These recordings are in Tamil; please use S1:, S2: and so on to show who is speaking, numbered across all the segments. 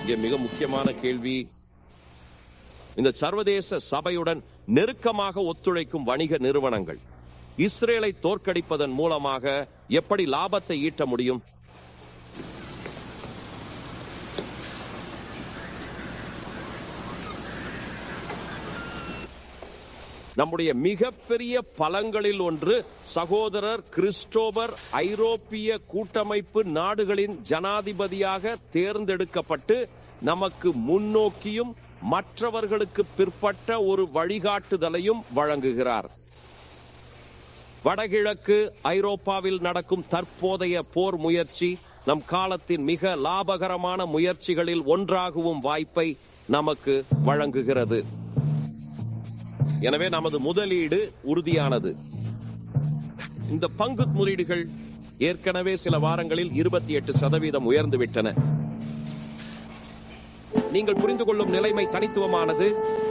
S1: இங்கே மிக முக்கியமான கேள்வி இந்த சர்வதேச சபையுடன் நெருக்கமாக ஒத்துழைக்கும் வணிக நிறுவனங்கள் இஸ்ரேலை தோற்கடிப்பதன் மூலமாக எப்படி லாபத்தை ஈட்ட முடியும் நம்முடைய மிகப்பெரிய பலங்களில் ஒன்று சகோதரர் கிறிஸ்டோபர் ஐரோப்பிய கூட்டமைப்பு நாடுகளின் ஜனாதிபதியாக தேர்ந்தெடுக்கப்பட்டு நமக்கு முன்னோக்கியும் மற்றவர்களுக்கு பிற்பட்ட ஒரு வழிகாட்டுதலையும் வழங்குகிறார் வடகிழக்கு ஐரோப்பாவில் நடக்கும் தற்போதைய போர் முயற்சி நம் காலத்தின் மிக லாபகரமான முயற்சிகளில் ஒன்றாகவும் வாய்ப்பை நமக்கு வழங்குகிறது எனவே நமது முதலீடு உறுதியானது இந்த பங்கு முதலீடுகள் ஏற்கனவே சில வாரங்களில் இருபத்தி எட்டு சதவீதம் உயர்ந்து விட்டன நீங்கள் புரிந்து கொள்ளும் நிலைமை தனித்துவமானது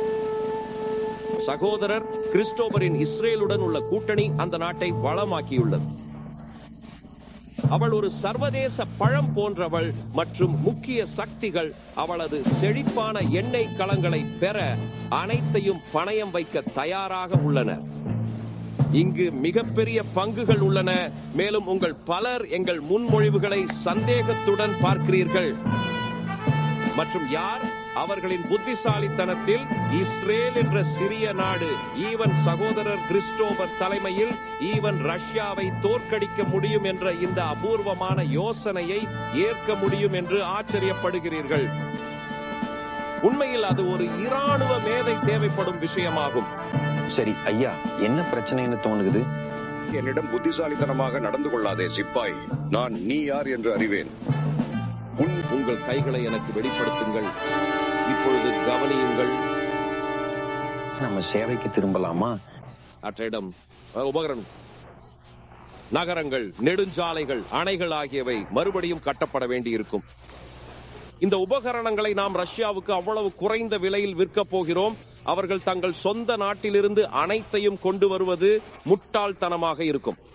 S1: சகோதரர் கிறிஸ்டோபரின் இஸ்ரேலுடன் உள்ள கூட்டணி அந்த நாட்டை வளமாக்கியுள்ளது அவள் ஒரு சர்வதேச பழம் போன்றவள் மற்றும் முக்கிய சக்திகள் அவளது செழிப்பான எண்ணெய் களங்களை பெற அனைத்தையும் பணயம் வைக்க தயாராக உள்ளனர் இங்கு மிகப்பெரிய பங்குகள் உள்ளன மேலும் உங்கள் பலர் எங்கள் முன்மொழிவுகளை சந்தேகத்துடன் பார்க்கிறீர்கள் மற்றும் யார் அவர்களின் புத்திசாலித்தனத்தில் இஸ்ரேல் என்ற சிறிய நாடு ஈவன் சகோதரர் கிறிஸ்டோபர் தலைமையில் ஈவன் ரஷ்யாவை தோற்கடிக்க முடியும் என்ற இந்த அபூர்வமான யோசனையை ஏற்க முடியும் என்று ஆச்சரியப்படுகிறீர்கள் உண்மையில் அது ஒரு இராணுவ மேதை தேவைப்படும் விஷயமாகும்
S2: சரி ஐயா என்ன பிரச்சனைன்னு தோணுகுது
S3: என்னிடம் புத்திசாலித்தனமாக நடந்து கொள்ளாதே சிப்பாய் நான் நீ யார் என்று அறிவேன்
S1: உன் உங்கள் கைகளை எனக்கு வெளிப்படுத்துங்கள் இப்பொழுது கவனியுங்கள்
S2: நம்ம சேவைக்கு திரும்பலாமா
S1: அற்றிடம் உபகரணம் நகரங்கள் நெடுஞ்சாலைகள் அணைகள் ஆகியவை மறுபடியும் கட்டப்பட வேண்டியிருக்கும் இந்த உபகரணங்களை நாம் ரஷ்யாவுக்கு அவ்வளவு குறைந்த விலையில் விற்கப் போகிறோம் அவர்கள் தங்கள் சொந்த நாட்டிலிருந்து அனைத்தையும் கொண்டு வருவது முட்டாள்தனமாக இருக்கும்